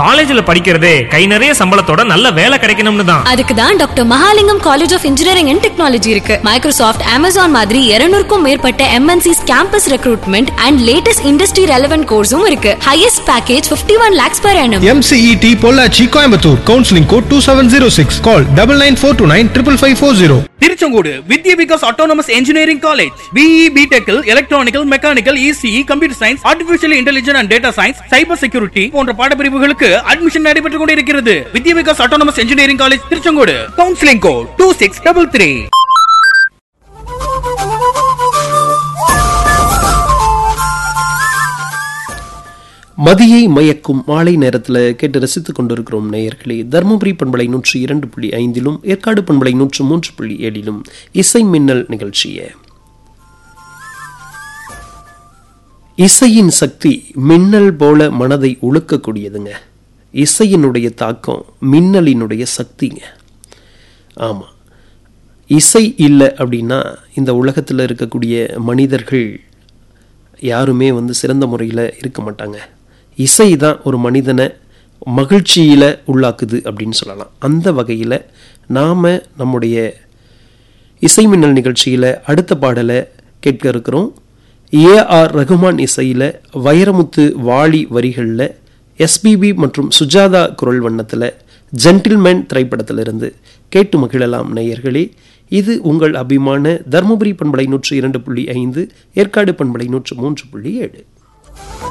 காலேஜ்ல படிக்கிறதே கை நிறைய சம்பளத்தோட நல்ல வேலை கிடைக்கணும்னு தான் அதுக்கு தான் doctor Mahalingam college of engineering and technology இருக்கு மைக்ரோசாஃப்ட் அமேசான் மாதிரி 200க்கும் மேற்பட்ட MNCs campus recruitment and latest industry relevant கோர்ஸும் இருக்கு highest package 51 one lakhs per annum MCET Pollachi Coimbatore counselling code two seven zero six call double nine four two nine triple five four zero Tiruchengode Vidya Vikas autonomous engineering college BE பிடெக்கில் electronical mechanical ECE computer science artificial intelligence and data science cyber security போன்ற பாடப்பிரிவுகளுக்கு admission நடைபெற்றுக் கொண்டிருக்கிறது Vidya Vikas autonomous engineering college Tiruchengode counselling code two six double three மதியை மயக்கும் மாலை நேரத்தில் கேட்டு ரசித்துக் கொண்டிருக்கிறோம் நேயர்களே தருமபுரி பண்பலை நூற்றி இரண்டு புள்ளி ஐந்திலும் ஏற்காடு பண்பலை நூற்று மூன்று புள்ளி ஏழிலும் இசை மின்னல் நிகழ்ச்சியை இசையின் சக்தி மின்னல் போல மனதை உழுக்கக்கூடியதுங்க இசையினுடைய தாக்கம் மின்னலினுடைய சக்திங்க ஆமாம் இசை இல்லை அப்படின்னா இந்த உலகத்தில் இருக்கக்கூடிய மனிதர்கள் யாருமே வந்து சிறந்த முறையில் இருக்க மாட்டாங்க இசை தான் ஒரு மனிதனை மகிழ்ச்சியில் உள்ளாக்குது அப்படின்னு சொல்லலாம் அந்த வகையில் நாம் நம்முடைய இசை மின்னல் நிகழ்ச்சியில் அடுத்த பாடலை கேட்க இருக்கிறோம் ஏஆர் ரகுமான் இசையில் வைரமுத்து வாலி வரிகளில் எஸ்பிபி மற்றும் சுஜாதா குரல் வண்ணத்தில் ஜென்டில்மேன் திரைப்படத்திலிருந்து கேட்டு மகிழலாம் நேயர்களே இது உங்கள் அபிமான தருமபுரி பண்பலை நூற்று இரண்டு புள்ளி ஐந்து ஏற்காடு பண்பலை நூற்று மூன்று புள்ளி ஏழு